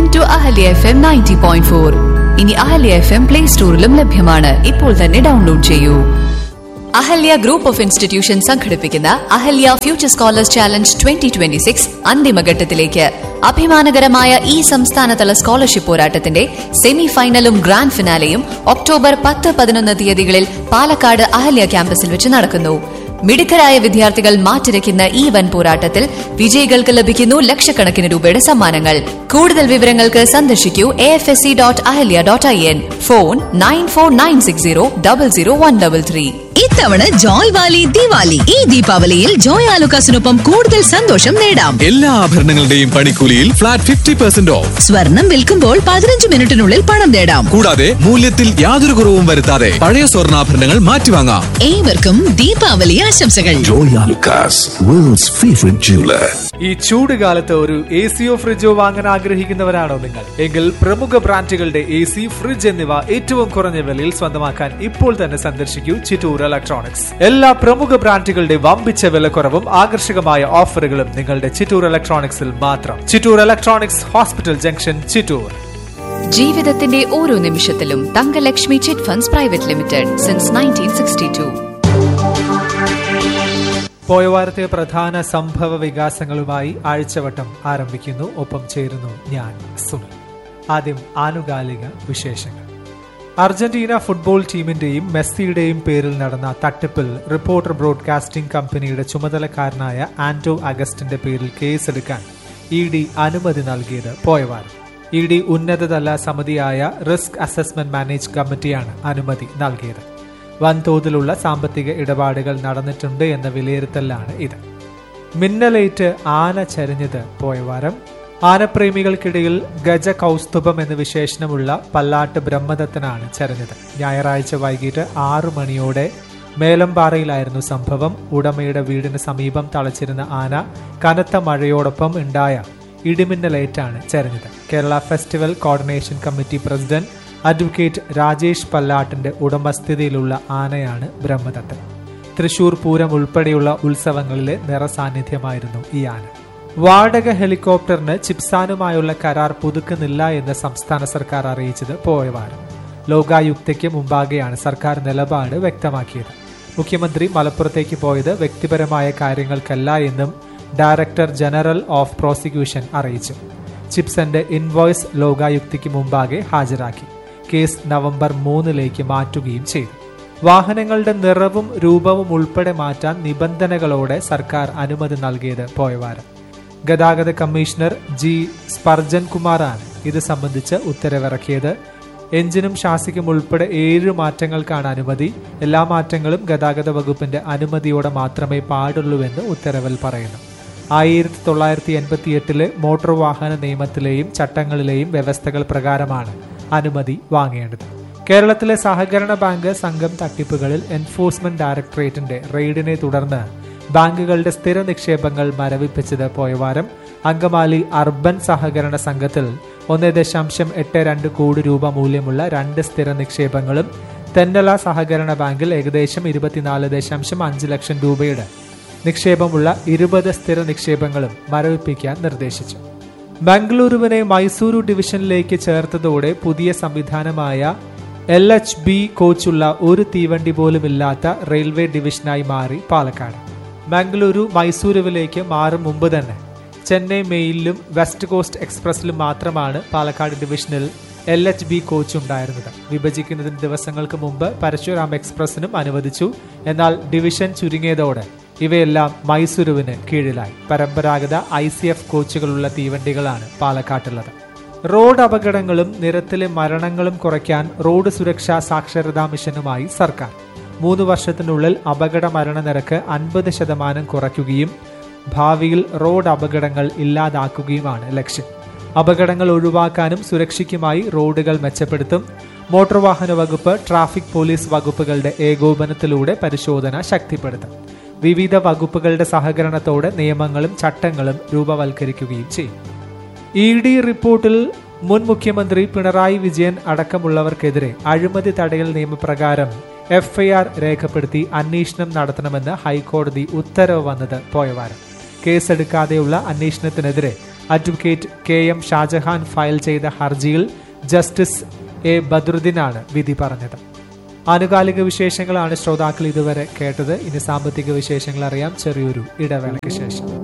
Tune in to Ahalya F M ninety point four ഇനി Ahalya F M play സ്റ്റോറിലും ലഭ്യമാണ് ഇപ്പോൾ തന്നെ ഡൗൺലോഡ് ചെയ്യൂ അഹല്യ ഗ്രൂപ്പ് ഓഫ് ഇൻസ്റ്റിറ്റ്യൂഷൻ സംഘടിപ്പിക്കുന്ന Ahalya future scholars challenge twenty twenty six അന്തിമഘട്ടത്തിലേക്ക് അഭിമാനകരമായ ഈ സംസ്ഥാനതല സ്കോളർഷിപ്പ് പോരാട്ടത്തിന്റെ സെമി ഫൈനലും ഗ്രാൻഡ് ഫിനാലെയും ഒക്ടോബർ പത്ത് പതിനൊന്ന് തീയതികളിൽ പാലക്കാട് അഹല്യ ക്യാമ്പസിൽ വെച്ച് നടക്കുന്നു മിടുക്കരായ വിദ്യാർത്ഥികൾ മാറ്റിരയ്ക്കുന്ന ഈ വൻ പോരാട്ടത്തിൽ വിജയികൾക്ക് ലഭിക്കുന്നു ലക്ഷക്കണക്കിന് രൂപയുടെ സമ്മാനങ്ങൾ കൂടുതൽ വിവരങ്ങൾക്ക് സന്ദർശിക്കൂ A F S C dot Ahalya dot I N phone nine four nine six zero double zero one double three ഇത്തവണ ജോയ് വാലി ദിവാലി ഈ ദീപാവലിയിൽ ജോയ് ആലുക്കാസിനൊപ്പം കൂടുതൽ സന്തോഷം നേടാം എല്ലാ ആഭരണങ്ങളുടെയും പണിക്കൂലിയിൽ ഫ്ലാറ്റ് ഫിഫ്റ്റി പെർസെന്റ് ഓഫ് സ്വർണം വിൽക്കുമ്പോൾ പതിനഞ്ച് മിനിറ്റിനുള്ളിൽ പണം നേടാം കൂടാതെ മൂല്യത്തിൽ യാതൊരു കുറവും വരുത്താതെ പഴയ സ്വർണ്ണാഭരണങ്ങൾ മാറ്റിവാങ്ങാം ഏവർക്കും ദീപാവലി ആശംസകൾ Joy Alucas, world's favorite jeweler. ഈ ചൂട് കാലത്ത് ഒരു എ സിയോ ഫ്രിഡ്ജോ വാങ്ങാൻ ആഗ്രഹിക്കുന്നവരാണോ നിങ്ങൾ എങ്കിൽ പ്രമുഖ ബ്രാൻഡുകളുടെ എ സി ഫ്രിഡ്ജ് എന്നിവ ഏറ്റവും കുറഞ്ഞ വിലയിൽ സ്വന്തമാക്കാൻ ഇപ്പോൾ തന്നെ സന്ദർശിക്കൂ ചിറ്റൂർ ഇലക്ട്രോണിക്സ് എല്ലാ പ്രമുഖ ബ്രാൻഡുകളുടെ വമ്പിച്ച വിലക്കുറവും ആകർഷകമായ ഓഫറുകളും നിങ്ങളുടെ ചിറ്റൂർ ഇലക്ട്രോണിക്സിൽ മാത്രം Chittur electronics hospital junction Chittur ജീവിതത്തിന്റെ ഓരോ നിമിഷത്തിലും Thankalakshmi chit funds private limited since nineteen sixty two പോയ വാരത്തെ പ്രധാന സംഭവ വികാസങ്ങളുമായി ആഴ്ചവട്ടം ആരംഭിക്കുന്നു ഒപ്പം ചേരുന്നു ഞാൻ സുനിൽ ആദ്യം ആനുകാലിക വിശേഷങ്ങൾ അർജന്റീന ഫുട്ബോൾ ടീമിന്റെയും മെസ്സിയുടെയും പേരിൽ നടന്ന തട്ടിപ്പിൽ റിപ്പോർട്ടർ ബ്രോഡ്കാസ്റ്റിംഗ് കമ്പനിയുടെ ചുമതലക്കാരനായ ആന്റോ അഗസ്റ്റിന്റെ പേരിൽ കേസെടുക്കാൻ ഇ ഡി അനുമതി നൽകിയത് പോയവാരം ഇ ഡി ഉന്നതതല സമിതിയായ റിസ്ക് അസസ്മെന്റ് മാനേജ് കമ്മിറ്റിയാണ് അനുമതി നൽകിയത് വൻതോതിലുള്ള സാമ്പത്തിക ഇടപാടുകൾ നടന്നിട്ടുണ്ട് എന്ന വിലയിരുത്തലാണ് ഇത് മിന്നലേറ്റ് ആന ചരിഞ്ഞത് പോയ വാരം ആനപ്രേമികൾക്കിടയിൽ ഗജ കൗസ്തുഭം എന്ന വിശേഷണമുള്ള പല്ലാട്ട് ബ്രഹ്മദത്തനാണ് ചരിഞ്ഞത് ഞായറാഴ്ച വൈകിട്ട് ആറു മണിയോടെ മേലമ്പാറയിലായിരുന്നു സംഭവം ഉടമയുടെ വീടിന് സമീപം തളച്ചിരുന്ന ആന കനത്ത മഴയോടൊപ്പം ഉണ്ടായ ഇടിമിന്നലേറ്റാണ് ചരിഞ്ഞത് Kerala festival coordination committee president advocate Rajesh പല്ലാട്ടിന്റെ ഉടമസ്ഥതയിലുള്ള ആനയാണ് ബ്രഹ്മദത്തൻ തൃശൂർ പൂരം ഉൾപ്പെടെയുള്ള ഉത്സവങ്ങളിലെ നിറസാന്നിധ്യമായിരുന്നു ഈ ആന വാടക ഹെലികോപ്റ്ററിന് ചിപ്സാനുമായുള്ള കരാർ പുതുക്കുന്നില്ല എന്ന് സംസ്ഥാന സർക്കാർ അറിയിച്ചത് പോയ വാരം ലോകായുക്തയ്ക്ക് മുമ്പാകെയാണ് സർക്കാർ നിലപാട് വ്യക്തമാക്കിയത് മുഖ്യമന്ത്രി മലപ്പുറത്തേക്ക് പോയത് വ്യക്തിപരമായ കാര്യങ്ങൾക്കല്ല എന്നും ഡയറക്ടർ ജനറൽ ഓഫ് പ്രോസിക്യൂഷൻ അറിയിച്ചു ചിപ്സന്റെ ഇൻവോയ്സ് ലോകായുക്തയ്ക്ക് മുമ്പാകെ ഹാജരാക്കി കേസ് നവംബർ മൂന്നിലേക്ക് മാറ്റുകയും ചെയ്തു വാഹനങ്ങളുടെ നിറവും രൂപവും ഉൾപ്പെടെ മാറ്റാൻ നിബന്ധനകളോടെ സർക്കാർ അനുമതി നൽകിയത് പോയവാരം ഗതാഗത കമ്മീഷണർ ജി സ്പർജൻ കുമാറാണ് ഇത് സംബന്ധിച്ച് ഉത്തരവിറക്കിയത് എഞ്ചിനും ഷാസിക്കും ഉൾപ്പെടെ ഏഴ് മാറ്റങ്ങൾക്കാണ് അനുമതി എല്ലാ മാറ്റങ്ങളും ഗതാഗത വകുപ്പിന്റെ അനുമതിയോടെ മാത്രമേ പാടുള്ളൂവെന്ന് ഉത്തരവിൽ പറയുന്നു ആയിരത്തി തൊള്ളായിരത്തി എൺപത്തി എട്ടിലെ മോട്ടോർ വാഹന നിയമത്തിലെയും ചട്ടങ്ങളിലെയും വ്യവസ്ഥകൾ പ്രകാരമാണ് അനുമതി വാങ്ങേണ്ടത് കേരളത്തിലെ സഹകരണ ബാങ്ക് സംഘം തട്ടിപ്പുകളിൽ എൻഫോഴ്സ്മെന്റ് ഡയറക്ടറേറ്റിന്റെ റെയ്ഡിനെ തുടർന്ന് ബാങ്കുകളുടെ സ്ഥിര നിക്ഷേപങ്ങൾ മരവിപ്പിച്ചത് പോയവാരം അങ്കമാലി അർബൻ സഹകരണ സംഘത്തിൽ ഒന്ന് ദശാംശം എട്ട് രണ്ട് കോടി രൂപ മൂല്യമുള്ള രണ്ട് സ്ഥിര നിക്ഷേപങ്ങളും തെന്നല സഹകരണ ബാങ്കിൽ ഏകദേശം ഇരുപത്തിനാല് ദശാംശം അഞ്ച് ലക്ഷം രൂപയുടെ നിക്ഷേപമുള്ള ഇരുപത് സ്ഥിര നിക്ഷേപങ്ങളും മരവിപ്പിക്കാൻ നിർദ്ദേശിച്ചു ബംഗളൂരുവിനെ മൈസൂരു ഡിവിഷനിലേക്ക് ചേർത്തതോടെ പുതിയ സംവിധാനമായ എൽ എച്ച് ബി കോച്ചുള്ള ഒരു തീവണ്ടി പോലും ഇല്ലാത്ത റെയിൽവേ ഡിവിഷനായി മാറി പാലക്കാട് ബംഗളൂരു മൈസൂരുവിലേക്ക് മാറും മുമ്പ് തന്നെ ചെന്നൈ മെയിലിലും വെസ്റ്റ് കോസ്റ്റ് എക്സ്പ്രസിലും മാത്രമാണ് പാലക്കാട് ഡിവിഷനിൽ എൽ എച്ച് ബി കോച്ച് ഉണ്ടായിരുന്നത് വിഭജിക്കുന്നതിന് ദിവസങ്ങൾക്ക് മുമ്പ് പരശുരാം എക്സ്പ്രസിനും അനുവദിച്ചു എന്നാൽ ഡിവിഷൻ ചുരുങ്ങിയതോടെ ഇവയെല്ലാം മൈസൂരുവിന് കീഴിലായി പരമ്പരാഗത ഐ സി എഫ് കോച്ചുകളുള്ള തീവണ്ടികളാണ് പാലക്കാട്ടുള്ളത് റോഡ് അപകടങ്ങളും നിരത്തിലെ മരണങ്ങളും കുറയ്ക്കാൻ റോഡ് സുരക്ഷാ സാക്ഷരതാ മിഷനുമായി സർക്കാർ മൂന്ന് വർഷത്തിനുള്ളിൽ അപകട മരണനിരക്ക് അൻപത് ശതമാനം കുറയ്ക്കുകയും ഭാവിയിൽ റോഡ് അപകടങ്ങൾ ഇല്ലാതാക്കുകയുമാണ് ലക്ഷ്യം അപകടങ്ങൾ ഒഴിവാക്കാനും സുരക്ഷയ്ക്കുമായി റോഡുകൾ മെച്ചപ്പെടുത്തും മോട്ടോർ വാഹന വകുപ്പ് ട്രാഫിക് പോലീസ് വകുപ്പുകളുടെ ഏകോപനത്തിലൂടെ പരിശോധന ശക്തിപ്പെടുത്തും വിവിധ വകുപ്പുകളുടെ സഹകരണത്തോടെ നിയമങ്ങളും ചട്ടങ്ങളും രൂപവൽക്കരിക്കുകയും ചെയ്യും ഇ ഡി റിപ്പോർട്ടിൽ മുൻ മുഖ്യമന്ത്രി പിണറായി വിജയൻ അടക്കമുള്ളവർക്കെതിരെ അഴിമതി തടയൽ നിയമപ്രകാരം എഫ്ഐആർ രേഖപ്പെടുത്തി അന്വേഷണം നടത്തണമെന്ന് ഹൈക്കോടതി ഉത്തരവ് വന്നത് പോയവാരം കേസെടുക്കാതെയുള്ള അന്വേഷണത്തിനെതിരെ advocate K M Shajahan file ചെയ്ത ഹർജിയിൽ ജസ്റ്റിസ് എ ബദ്രുദ്ദീനാണ് വിധി പറഞ്ഞത് ആനുകാലിക വിശേഷങ്ങളാണ് ശ്രോതാക്കൾ ഇതുവരെ കേട്ടത് ഇനി സാമ്പത്തിക വിശേഷങ്ങൾ അറിയാം ചെറിയൊരു ഇടവേളയ്ക്ക് ശേഷം